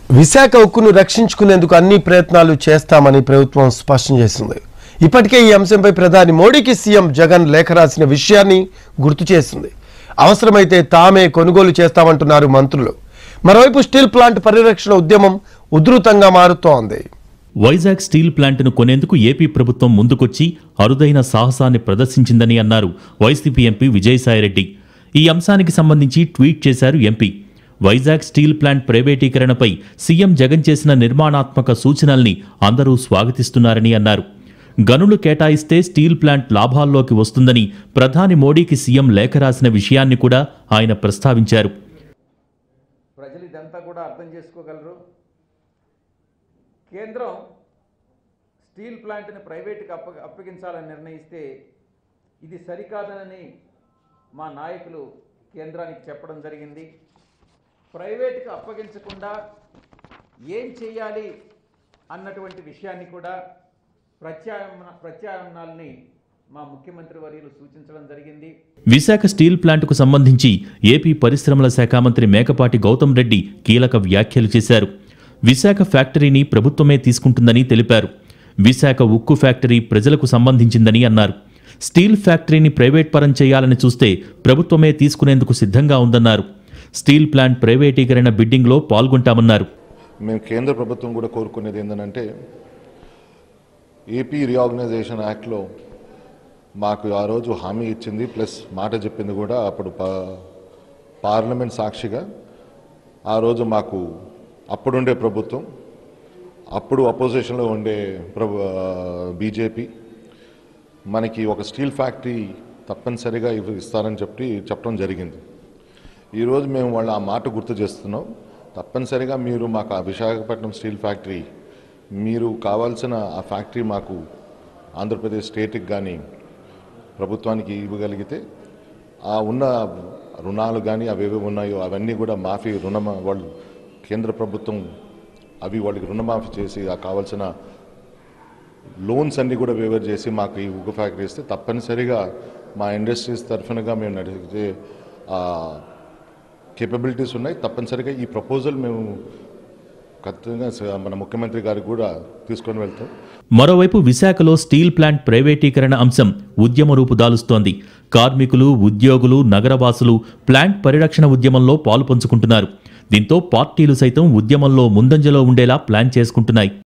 విశాఖ ఉక్కును రక్షించుకునేందుకు అన్ని ప్రయత్నాలు చేస్తామని ప్రభుత్వం స్పష్టం చేసింది ఇప్పటికే ఈ అంశంపై ప్రధాని మోడీకి సీఎం జగన్ లేఖ రాసిన విషయాన్ని గుర్తు చేసింది అవసరమైతే తామే కొనుగోలు చేస్తామంటున్నారు మంత్రులు మరోవైపు స్టీల్ ప్లాంట్ పరిరక్షణ ఉద్యమం ఉధృతంగా మారుతోంది వైజాగ్ స్టీల్ ప్లాంట్ను కొనేందుకు ఏపీ ప్రభుత్వం ముందుకొచ్చి అరుదైన సాహసాన్ని ప్రదర్శించిందని అన్నారు వైసీపీ ఎంపీ విజయసాయిరెడ్డి ఈ అంశానికి సంబంధించి ట్వీట్ చేశారు ఎంపీ వైజాగ్ స్టీల్ ప్లాంట్ ప్రైవేటీకరణపై సీఎం జగన్ చేసిన నిర్మాణాత్మక సూచనల్ని అందరూ స్వాగతిస్తున్నారని అన్నారు గనులు కేటాయిస్తే స్టీల్ ప్లాంట్ లాభాల్లోకి వస్తుందని ప్రధాని మోడీకి సీఎం లేఖ రాసిన విషయాన్ని కూడా ఆయన ప్రస్తావించారు ప్రజలు ఇదంతా కూడా అర్థం చేసుకోగలరు కేంద్రం స్టీల్ ప్లాంట్ని ప్రైవేటుకి అప్ప అప్పగించాలని నిర్ణయిస్తే ఇది సరికాదనని మా నాయకులు కేంద్రానికి చెప్పడం జరిగింది ప్రైవేటుకి అప్పగించకుండా ఏం చేయాలి అన్నటువంటి విషయాన్ని కూడా ప్రత్యామ్న ప్రత్యామ్నాల్ని మా ముఖ్యమంత్రి వర్యులు సూచించడం జరిగింది విశాఖ స్టీల్ ప్లాంట్కు సంబంధించి ఏపీ పరిశ్రమల శాఖ మంత్రి మేకపాటి గౌతమ్ రెడ్డి కీలక వ్యాఖ్యలు చేశారు విశాఖ ఫ్యాక్టరీని ప్రభుత్వమే తీసుకుంటుందని తెలిపారు విశాఖ ఉక్కు ఫ్యాక్టరీ ప్రజలకు సంబంధించిందని అన్నారు స్టీల్ ఫ్యాక్టరీని ప్రైవేట్ పరం చేయాలని చూస్తే ప్రభుత్వమే తీసుకునేందుకు సిద్ధంగా ఉందన్నారు స్టీల్ ప్లాంట్ ప్రైవేటీకరణ బిడ్డింగ్లో పాల్గొంటామన్నారు మేము కేంద్ర ప్రభుత్వం కూడా కోరుకునేది ఏంటంటే ఏపీ రీఆర్గనైజేషన్ యాక్ట్లో మాకు ఆ రోజు హామీ ఇచ్చింది ప్లస్ మాట చెప్పింది కూడా అప్పుడు పా- పార్లమెంట్ సాక్షిగా ఆ రోజు మాకు అప్పుడుండే ప్రభుత్వం అప్పుడు అపోజిషన్లో ఉండే ప్రభు బీజేపీ మనకి ఒక స్టీల్ ఫ్యాక్టరీ తప్పనిసరిగా ఇవ్వ- ఇస్తారని చెప్పి చెప్పడం జరిగింది ఈరోజు మేము వాళ్ళ ఆ మాట గుర్తు చేస్తున్నాం తప్పనిసరిగా మీరు మాకు ఆ విశాఖపట్నం స్టీల్ ఫ్యాక్టరీ మీరు కావాల్సిన ఆ ఫ్యాక్టరీ మాకు ఆంధ్రప్రదేశ్ స్టేట్కి కానీ ప్రభుత్వానికి ఇవ్వగలిగితే ఆ ఉన్న రుణాలు కానీ అవేవి ఉన్నాయో అవన్నీ కూడా మాఫీ రుణమా వాళ్ళు కేంద్ర ప్రభుత్వం అవి వాళ్ళకి రుణమాఫీ చేసి ఆ కావాల్సిన లోన్స్ అన్నీ కూడా వేవర్ చేసి మాకు ఈ ఉగ్గు ఫ్యాక్టరీ ఇస్తే తప్పనిసరిగా మా ఇండస్ట్రీస్ తరఫునగా మేము నడిచే కేపబిలిటీస్ ఉన్నాయి తప్పనిసరిగా ఈ ప్రపోజల్ మేము ఖచ్చితంగా స- మన ముఖ్యమంత్రి గారికి కూడా తీసుకొని వెళ్తాం మరోవైపు విశాఖలో స్టీల్ ప్లాంట్ ప్రైవేటీకరణ అంశం ఉద్యమ రూపు దాలుస్తోంది కార్మికులు ఉద్యోగులు నగరవాసులు ప్లాంట్ పరిరక్షణ ఉద్యమంలో పాలు పంచుకుంటున్నారు దీంతో పార్టీలు సైతం ఉద్యమంలో ముందంజలో ఉండేలా ప్లాన్ చేసుకుంటున్నాయి